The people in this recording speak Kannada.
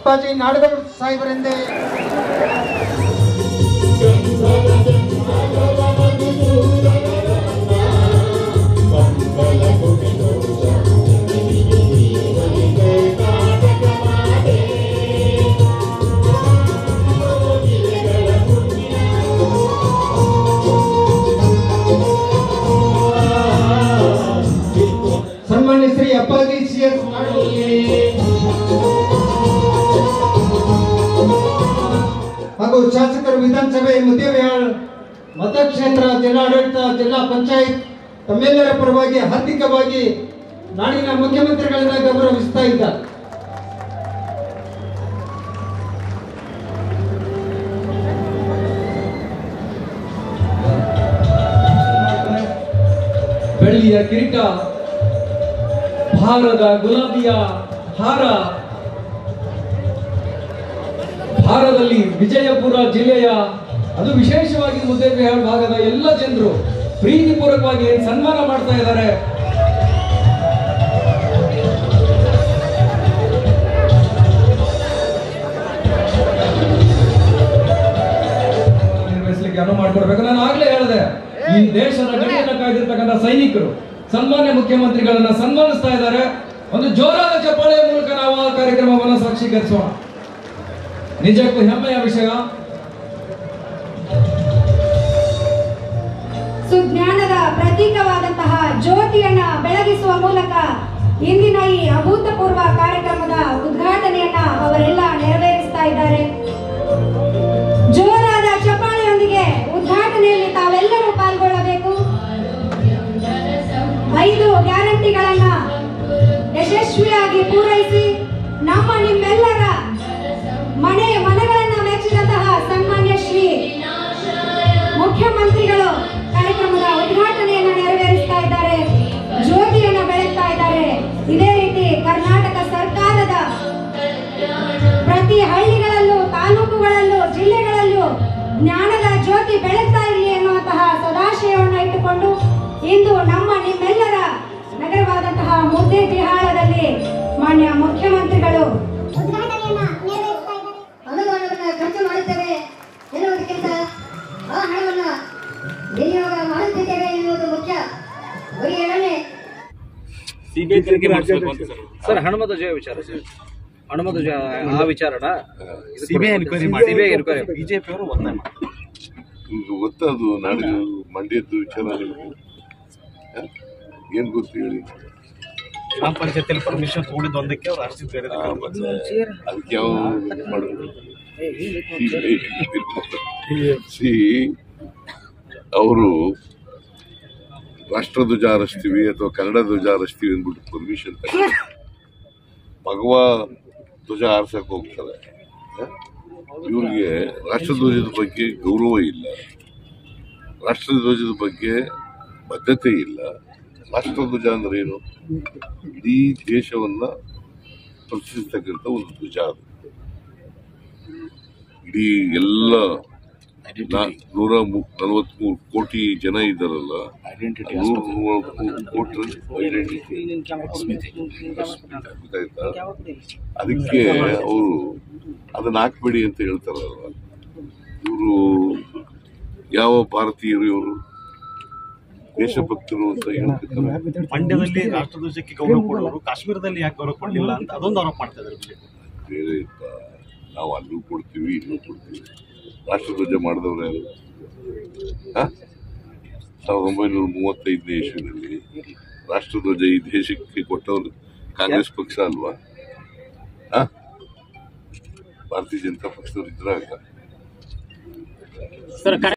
ಅಪ್ಪಾಜಿ ನಾಡಗೌಡ ಸಾಹೇಬರೆಂದೇ ಸನ್ಮಾನ್ಯ ಶ್ರೀ ಅಪ್ಪಾಜಿ ಸಿ ಎಸ್ ಹಾಗೂ ಶಾಸಕರು ವಿಧಾನಸಭೆ ಮುದ್ದೇಬಿಹಾಳ್ ಮತಕ್ಷೇತ್ರ ಜಿಲ್ಲಾಡಳಿತ ಜಿಲ್ಲಾ ಪಂಚಾಯತ್ ತಮ್ಮೆಲ್ಲರ ಪರವಾಗಿ ಹಾರ್ದಿಕವಾಗಿ ನಾಡಿನ ಮುಖ್ಯಮಂತ್ರಿಗಳಿಂದ ಗೌರವಿಸ್ತಾ ಇದ್ದಾರೆ ಬೆಳ್ಳಿಯ ಕಿರೀಟ ಭಾರದ ಗುಲಾಬಿಯ ಹಾರ ಭಾರದಲ್ಲಿ ವಿಜಯಪುರ ಜಿಲ್ಲೆಯ ಅದು ವಿಶೇಷವಾಗಿ ಮುದ್ದೇಬಿಹಾಳ್ ಭಾಗದ ಎಲ್ಲ ಜನರು ಪ್ರೀತಿಪೂರ್ವಕವಾಗಿ ಏನ್ ಸನ್ಮಾನ ಮಾಡ್ತಾ ಇದ್ದಾರೆ ನಿರ್ವಹಿಸಲಿಕ್ಕೆ ಅನುವು ಮಾಡಿಕೊಡ್ಬೇಕು ನಾನು ಆಗ್ಲೇ ಹೇಳಿದೆ ಈ ದೇಶದ ಗಡಿಯನ್ನ ಕಾಯ್ದಿರ್ತಕ್ಕಂಥ ಸೈನಿಕರು ಸನ್ಮಾನ್ಯ ಮುಖ್ಯಮಂತ್ರಿಗಳನ್ನ ಸನ್ಮಾನಿಸ್ತಾ ಇದ್ದಾರೆ ಒಂದು ಜೋರಾದ ಚಪ್ಪಾಳೆಯ ಮೂಲಕ ನಾವು ಆ ಕಾರ್ಯಕ್ರಮವನ್ನು ಸಾಕ್ಷೀಕರಿಸೋಣ ನಿಜಕ್ಕೂ ಹೆಮ್ಮೆಯ ವಿಷಯ ಸುಜ್ಞಾನದ ಪ್ರತೀಕವಾದಂತಹ ಜ್ಯೋತಿಯನ್ನ ಬೆಳಗಿಸುವ ಮೂಲಕ ಇಂದಿನ ಈ ಅಭೂತಪೂರ್ವ ಕಾರ್ಯಕ್ರಮದ ಉದ್ಘಾಟನೆಯನ್ನ ಅವರೆಲ್ಲ ನೆರವೇರಿಸ್ತಾ ಇದ್ದಾರೆ ಜೋರಾದ ಚಪ್ಪಾಳೆಯೊಂದಿಗೆ ಉದ್ಘಾಟನೆಯಲ್ಲಿ ತಾವೆಲ್ಲರೂ ಪಾಲ್ಗೊಳ್ಳಬೇಕು ಐದು ಗ್ಯಾರಂಟಿಗಳನ್ನ ಯಶಸ್ವಿಯಾಗಿ ಪೂರೈಸಿ ನಮ್ಮ ನಿಮ್ಮೆಲ್ಲರ ಮನೆ ಮನಗಳನ್ನ ಮೆಚ್ಚಿದಂತಹ ಸನ್ಮಾನ್ಯ ಶ್ರೀ ಮುಖ್ಯಮಂತ್ರಿಗಳು ಕಾರ್ಯಕ್ರಮದ ಉದ್ಘಾಟನೆಯನ್ನು ನೆರವೇರಿಸ್ತಾ ಇದ್ದಾರೆ ಜ್ಯೋತಿಯನ್ನು ಬೆಳಗ್ತಾ ಇದ್ದಾರೆ ಇದೇ ರೀತಿ ಕರ್ನಾಟಕ ಸರ್ಕಾರದ ಪ್ರತಿ ಹಳ್ಳಿಗಳಲ್ಲೂ ತಾಲೂಕುಗಳಲ್ಲೂ ಜಿಲ್ಲೆಗಳಲ್ಲೂ ಜ್ಞಾನದ ಜ್ಯೋತಿ ಬೆಳಗ್ತಾ ಇರಲಿ ಎನ್ನುವಂತಹ ಸದಾಶಯವನ್ನು ಇಟ್ಟುಕೊಂಡು ಇಂದು ನಮ್ಮ ನಿಮ್ಮೆಲ್ಲರ ನಗರವಾದಂತಹ ಮುದ್ದೆ ಬಿಹಾಳದಲ್ಲಿ ಮಾನ್ಯ ಮುಖ್ಯಮಂತ್ರಿಗಳು ಉದ್ಘಾಟನೆಯನ್ನ ನೆರವೇರಿಸ್ತಾ ಇದ್ದಾರೆ ಅನುದಾನವನ್ನು ಖರ್ಚು ಮಾಡುತ್ತೇವೆ ಎನ್ನುವುದಕ್ಕಿಂತ ಆ ಹಣವನ್ನು ವಿನಿಯೋಗ ಮಾಡುತ್ತಿದ್ದೇವೆ ಎನ್ನುವುದು ಮುಖ್ಯ ಗುರಿ ಏಳನೇ ಸಿಬಿಐ ತನಿಖೆ ಮಾಡಿಸಬೇಕು ಅಂತ ಸರ್ ಸರ್ ಹನುಮತ ಜಯ ವಿಚಾರ ಸರ್ ಹನುಮತ ಜಯ ಆ ವಿಚಾರನ ಸಿಬಿಐ ಎನ್ಕ್ವೈರಿ ಮಾಡಿ ಸಿಬಿಐ ಎನ್ಕ್ವೈರಿ ಬಿಜೆಪಿ ಅವರು ಒತ್ತಾಯ ಮಾಡಿ ಈಗ ಗೊತ್ತದು ನಾಡಿನ ಮಂಡ್ಯದ್ದು ವಿಚಾರ ನಿಮಗೆ ಹ? ಏನ್ ಗೊತ್ತು ಹೇಳಿ ಗ್ರಾಮ ಪಂಚಾಯತಿಯಲ್ಲಿ ಪರ್ಮಿಷನ್ ತಗೊಂಡಿದ್ದು ಒಂದಕ್ಕೆ ಅವ್ರು ಅರ್ಜಿದ್ ಬೇರೆ ಆ, ಮತ್ತೆ ಅದಕ್ಕೆ ಯಾವ ಮಾಡಿದ್ರು ಸಿ ಅವರು ರಾಷ್ಟ್ರಧ್ವಜ ಹಾರಿಸ್ತೀವಿ ಅಥವಾ ಕನ್ನಡ ಧ್ವಜ ಹಾರಿಸ್ತೀವಿ ಅಂದ್ಬಿಟ್ಟು ಪರ್ಮಿಷನ್ ತಗೊಂಡು ಭಗವಾ ಧ್ವಜ ಹಾರ್ಸಕ್ ಹೋಗ್ತಾರೆ ಹ? ಇವ್ರಿಗೆ ರಾಷ್ಟ್ರಧ್ವಜದ ಬಗ್ಗೆ ಗೌರವ ಇಲ್ಲ ರಾಷ್ಟ್ರಧ್ವಜದ ಬಗ್ಗೆ ಬದ್ಧತೆ ಇಲ್ಲ ರಾಷ್ಟ್ರಧ್ವಜ ಅಂದ್ರೆ ಏನು ಇಡೀ ದೇಶವನ್ನ ಪ್ರತಿನಿಧಿಸ್ತಕ್ಕಂಥ ಒಂದು ಧ್ವಜ ಅದು ಇಡೀ ಎಲ್ಲ ನಾ- ನೂರ ನಲವತ್ಮೂರು ಕೋಟಿ ಜನ ಇದ್ದಾರಲ್ಲ ನೂರ ಮೂವತ್ತು ಕೋಟಿ ಐಡೆಂಟಿಟಿ ಗೊತ್ತಾಯ್ತಾ ಅದಕ್ಕೆ ಅವರು ಅದನ್ನ ಹಾಕ್ಬೇಡಿ ಅಂತ ಹೇಳ್ತಾರಲ್ವ ಇವರು ಯಾವ ಭಾರತೀಯರು ಇವರು ದೇಶಭಕ್ತರು ಅಂತ ಹೇಳ್ತಿರ್ತಾರೆ ಮಂಡ್ಯದಲ್ಲಿ ರಾಷ್ಟ್ರಧ್ವಜಕ್ಕೆ ಗೌರವ ಕೊಡೋರು ಕಾಶ್ಮೀರದಲ್ಲಿ ಯಾಕೆ ಗೌರವ ಕೊಡಲಿಲ್ಲ ಅಂತ ಅದೊಂದು ಆರೋಪ ಮಾಡ್ತಾ ಇದ್ದಾರೆ ಬಿಜೆಪಿ ಬೇರೆ ಇಪ್ಪ ನಾವು ಅಲ್ಲೂ ಕೊಡ್ತೀವಿ ಇಲ್ಲೂ ಕೊಡ್ತೀವಿ ರಾಷ್ಟ್ರಧ್ವಜ ಮಾಡಿದವ್ರು ಯಾರು ಹ? ಸಾವಿರದ ಒಂಬೈನೂರ ಮೂವತ್ತೈದನೇ ಇಸ್ವಿನಲ್ಲಿ ರಾಷ್ಟ್ರಧ್ವಜ ಈ ದೇಶಕ್ಕೆ ಕೊಟ್ಟವರು ಕಾಂಗ್ರೆಸ್ ಪಕ್ಷ ಅಲ್ವಾ ಹ? ಭಾರತೀಯ ಜನತಾ ಪಕ್ಷದವ್ರು ಇದ್ರಾಗ